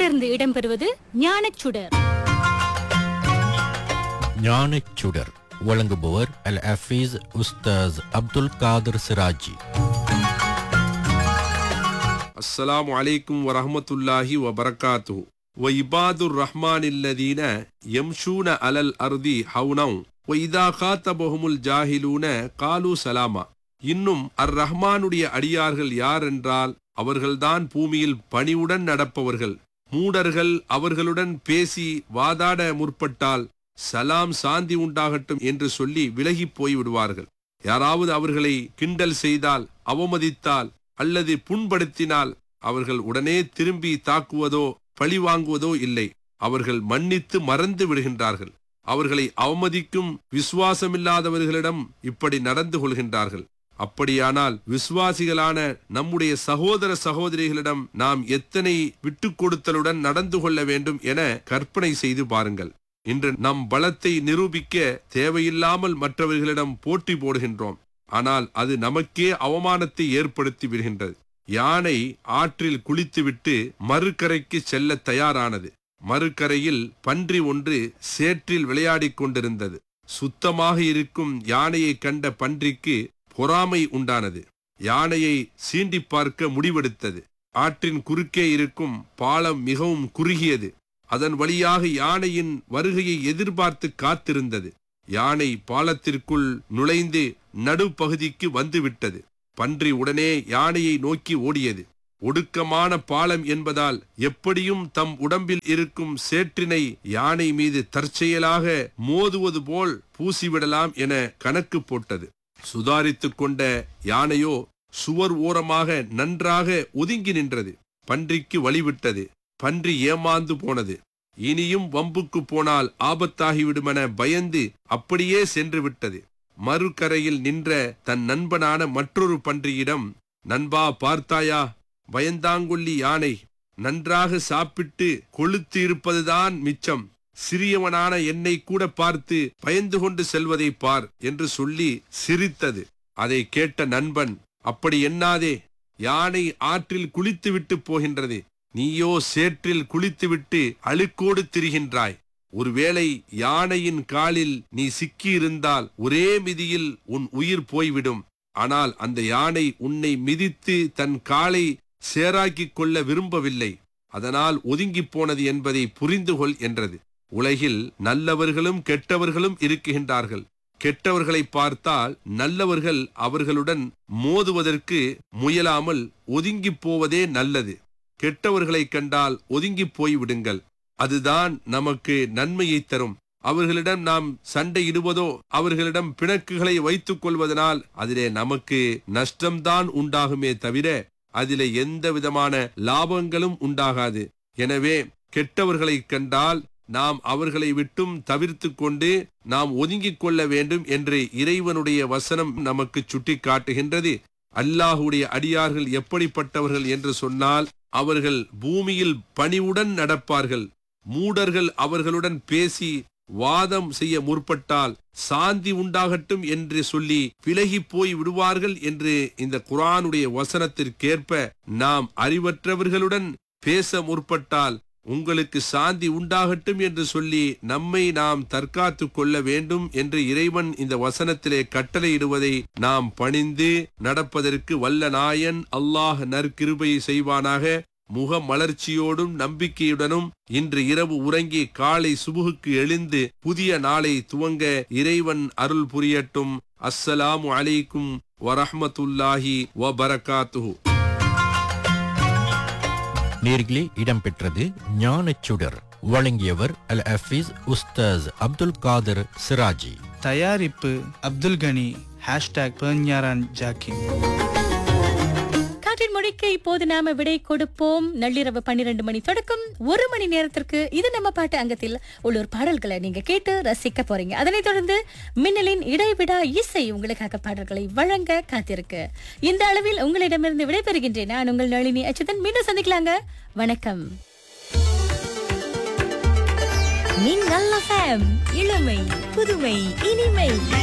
தொடர்ந்து இடம்பெறுவது ஞானச்சுடர் ஞானச்சுடர் வழங்குபவர் அல் ஹஃபீஸ் உஸ்தாஸ் அப்துல் காதர் சிராஜி السلام عليكم ورحمة الله وبركاته وعباد الرحمن الذين يمشون على الأرض حونا وإذا خاطبهم الجاهلون قالوا سلاما இன்னும் அர் ரஹ்மானுடைய அடியார்கள் யார் என்றால் அவர்கள்தான் பூமியில் பணிவுடன் நடப்பவர்கள் மூடர்கள் அவர்களுடன் பேசி வாதாட முற்பட்டால் சலாம் சாந்தி உண்டாகட்டும் என்று சொல்லி விலகிப் போய் விடுவார்கள் யாராவது அவர்களை கிண்டல் செய்தால் அவமதித்தால் அல்லது புண்படுத்தினால் அவர்கள் உடனே திரும்பி தாக்குவதோ பழி வாங்குவதோ இல்லை அவர்கள் மன்னித்து மறந்து விடுகின்றார்கள் அவர்களை அவமதிக்கும் விசுவாசமில்லாதவர்களிடம் இப்படி நடந்து கொள்கின்றார்கள் அப்படியானால் விசுவாசிகளான நம்முடைய சகோதர சகோதரிகளிடம் நாம் எத்தனை விட்டுக் கொடுத்தலுடன் நடந்து கொள்ள வேண்டும் என கற்பனை செய்து பாருங்கள் இன்று நம் பலத்தை நிரூபிக்க தேவையில்லாமல் மற்றவர்களிடம் போட்டி போடுகின்றோம் ஆனால் அது நமக்கே அவமானத்தை ஏற்படுத்தி விடுகின்றது யானை ஆற்றில் குளித்துவிட்டு மறுகரைக்கு செல்ல தயாரானது மறுகரையில் பன்றி ஒன்று சேற்றில் விளையாடிக் கொண்டிருந்தது சுத்தமாக இருக்கும் யானையை கண்ட பன்றிக்கு பொறாமை உண்டானது யானையை சீண்டி பார்க்க முடிவெடுத்தது ஆற்றின் குறுக்கே இருக்கும் பாலம் மிகவும் குறுகியது அதன் வழியாக யானையின் வருகையை எதிர்பார்த்து காத்திருந்தது யானை பாலத்திற்குள் நுழைந்து நடுப்பகுதிக்கு வந்துவிட்டது பன்றி உடனே யானையை நோக்கி ஓடியது ஒடுக்கமான பாலம் என்பதால் எப்படியும் தம் உடம்பில் இருக்கும் சேற்றினை யானை மீது தற்செயலாக மோதுவது போல் பூசிவிடலாம் என கணக்கு போட்டது சுதாரித்துக் கொண்ட யானையோ சுவர் ஓரமாக நன்றாக ஒதுங்கி நின்றது பன்றிக்கு வழிவிட்டது பன்றி ஏமாந்து போனது இனியும் வம்புக்கு போனால் ஆபத்தாகிவிடுமென பயந்து அப்படியே சென்று விட்டது மறுகரையில் நின்ற தன் நண்பனான மற்றொரு பன்றியிடம் நண்பா பார்த்தாயா பயந்தாங்கொல்லி யானை நன்றாக சாப்பிட்டு கொளுத்து இருப்பதுதான் மிச்சம் சிறியவனான என்னை கூட பார்த்து பயந்து கொண்டு செல்வதை பார் என்று சொல்லி சிரித்தது அதை கேட்ட நண்பன் அப்படி எண்ணாதே யானை ஆற்றில் குளித்துவிட்டு போகின்றது நீயோ சேற்றில் குளித்துவிட்டு அழுக்கோடு திரிகின்றாய் ஒருவேளை யானையின் காலில் நீ சிக்கியிருந்தால் ஒரே மிதியில் உன் உயிர் போய்விடும் ஆனால் அந்த யானை உன்னை மிதித்து தன் காலை சேராக்கிக் கொள்ள விரும்பவில்லை அதனால் ஒதுங்கிப் போனது என்பதை புரிந்து கொள் என்றது உலகில் நல்லவர்களும் கெட்டவர்களும் இருக்குகின்றார்கள் கெட்டவர்களை பார்த்தால் நல்லவர்கள் அவர்களுடன் மோதுவதற்கு முயலாமல் ஒதுங்கிப் போவதே நல்லது கெட்டவர்களை கண்டால் ஒதுங்கிப் போய் விடுங்கள் அதுதான் நமக்கு நன்மையை தரும் அவர்களிடம் நாம் சண்டையிடுவதோ அவர்களிடம் பிணக்குகளை வைத்துக் கொள்வதனால் அதிலே நமக்கு நஷ்டம்தான் உண்டாகுமே தவிர அதிலே எந்த விதமான லாபங்களும் உண்டாகாது எனவே கெட்டவர்களை கண்டால் நாம் அவர்களை விட்டும் தவிர்த்து கொண்டு நாம் ஒதுங்கிக் கொள்ள வேண்டும் என்று இறைவனுடைய வசனம் நமக்கு சுட்டி காட்டுகின்றது அல்லாஹுடைய அடியார்கள் எப்படிப்பட்டவர்கள் என்று சொன்னால் அவர்கள் பூமியில் பணிவுடன் நடப்பார்கள் மூடர்கள் அவர்களுடன் பேசி வாதம் செய்ய முற்பட்டால் சாந்தி உண்டாகட்டும் என்று சொல்லி விலகி போய் விடுவார்கள் என்று இந்த குரானுடைய வசனத்திற்கேற்ப நாம் அறிவற்றவர்களுடன் பேச முற்பட்டால் உங்களுக்கு சாந்தி உண்டாகட்டும் என்று சொல்லி நம்மை நாம் தற்காத்து கொள்ள வேண்டும் என்று இறைவன் இந்த வசனத்திலே கட்டளையிடுவதை நாம் பணிந்து நடப்பதற்கு வல்ல நாயன் அல்லாஹ் நற்கிருபையை செய்வானாக முக மலர்ச்சியோடும் நம்பிக்கையுடனும் இன்று இரவு உறங்கி காலை சுபுகுக்கு எழுந்து புதிய நாளை துவங்க இறைவன் அருள் புரியட்டும் அஸ்ஸலாமு அலைக்கும் வரஹ்மத்துல்லாஹி வபரகாத்துஹு நேர்களே இடம்பெற்றது ஞானச்சுடர் வழங்கியவர் அல் ஹஃபீஸ் உஸ்தாஸ் அப்துல் காதர் சிராஜி தயாரிப்பு அப்துல் கனி ஹேஷ்டாக் பெர்ஞாரான் ஜாக்கிம் காற்றின் மொழிக்கு இப்போது நாம விடை கொடுப்போம் நள்ளிரவு பன்னிரண்டு மணி தொடக்கம் ஒரு மணி நேரத்திற்கு இது நம்ம பாட்டு அங்கத்தில் உள்ளூர் பாடல்களை நீங்க கேட்டு ரசிக்க போறீங்க அதனைத் தொடர்ந்து மின்னலின் இடைவிடா இசை உங்களுக்காக பாடல்களை வழங்க காத்திருக்கு இந்த அளவில் உங்களிடமிருந்து விடைபெறுகின்றேன் நான் உங்கள் நளினி அச்சுதன் மீண்டும் சந்திக்கலாங்க வணக்கம் நீங்கள் இளமை புதுமை இனிமை